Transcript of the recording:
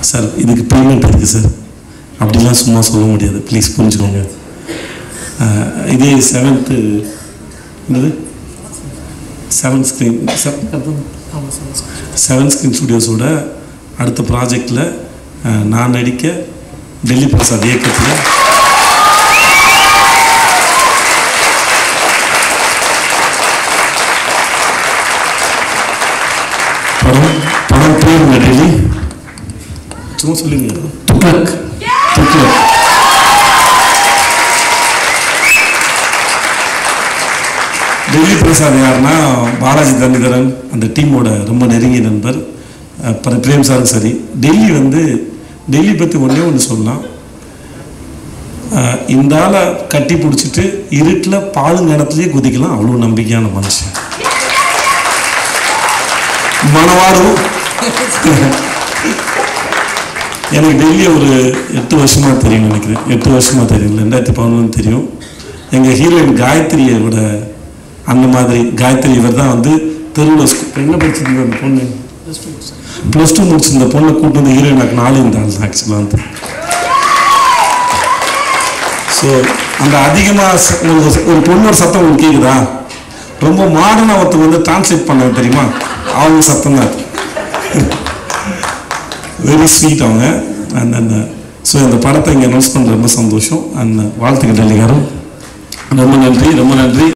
sir இதுக்கு payment இருக்குது sir அப்படிலாம் சும்மா சொல்ல முடியாது ப்ளீஸ் புரிஞ்சுக்கோங்க அஹ், இதே செவன்த்து என்னது செவன் ஸ்க்ரீன் செவன் ஸ்க்ரீன் ஸ்டுடியோஸோட அடுத்த ப்ராஜெக்டில் நான் நடிக்க டெல்லி பிரசாத் இயக்கத்தில் படம் படம் பேர் என்ன டெல்லி சும்மா சொல்லுங்க துக்ளக் துக்ளக் டெல்லி பிரசாத் யாருன்னா பாலாஜி தண்டிதரன் அந்த டீமோட ரொம்ப நெருங்கிய நண்பர் அஹ் பிர- பிரேம் சாரும் சரி டெல்லி வந்து டெல்லி பற்றி ஒன்றே ஒன்று சொல்லலாம் அஹ் இந்த ஆளை கட்டி பிடிச்சிட்டு இருட்டில் பாலுங்கணத்துலேயே குதிக்கலாம் அவ்வளோ நம்பிக்கையான மனுஷன் மணவாடும் எனக்கு டெல்லி ஒரு எட்டு வருஷமாக தெரியும் நினைக்கிறேன் எட்டு வருஷமாக தெரியும் ரெண்டாயிரத்தி பதினொன்று தெரியும் எங்கள் ஹீரோயின் காயத்ரியை விட அந்த மாதிரி காயத்ரி இவர் தான் வந்து தெருவில் ஸ்கூல் என்ன படிச்சிருந்தது அந்த பொண்ணு ப்ளஸ் டூ முடிச்சிருந்த பொண்ணை கூட்டு வந்து ஹீரோயினாக்கு நாலு இந்த ஆள் ஆக்சுவலாக வந்து ஸோ அந்த அதிகமாக ஒரு பொண்ணோட சத்தம் உங்களுக்கு கேட்குதா ரொம்ப மாடர்னாக ஒருத்தர் வந்து டிரான்ஸ்லேட் பண்ண தெரியுமா அவங்க சத்தம் தான் வெரி ஸ்வீட் அவங்க அண்ட் அந்த ஸோ இந்த படத்தை இங்கே அனௌன்ஸ் பண்ணுற ரொம்ப சந்தோஷம் அண்ட் வாழ்த்துக்கள் டெல்லிகாரம் ரொம்ப நன்றி ரொம்ப நன்றி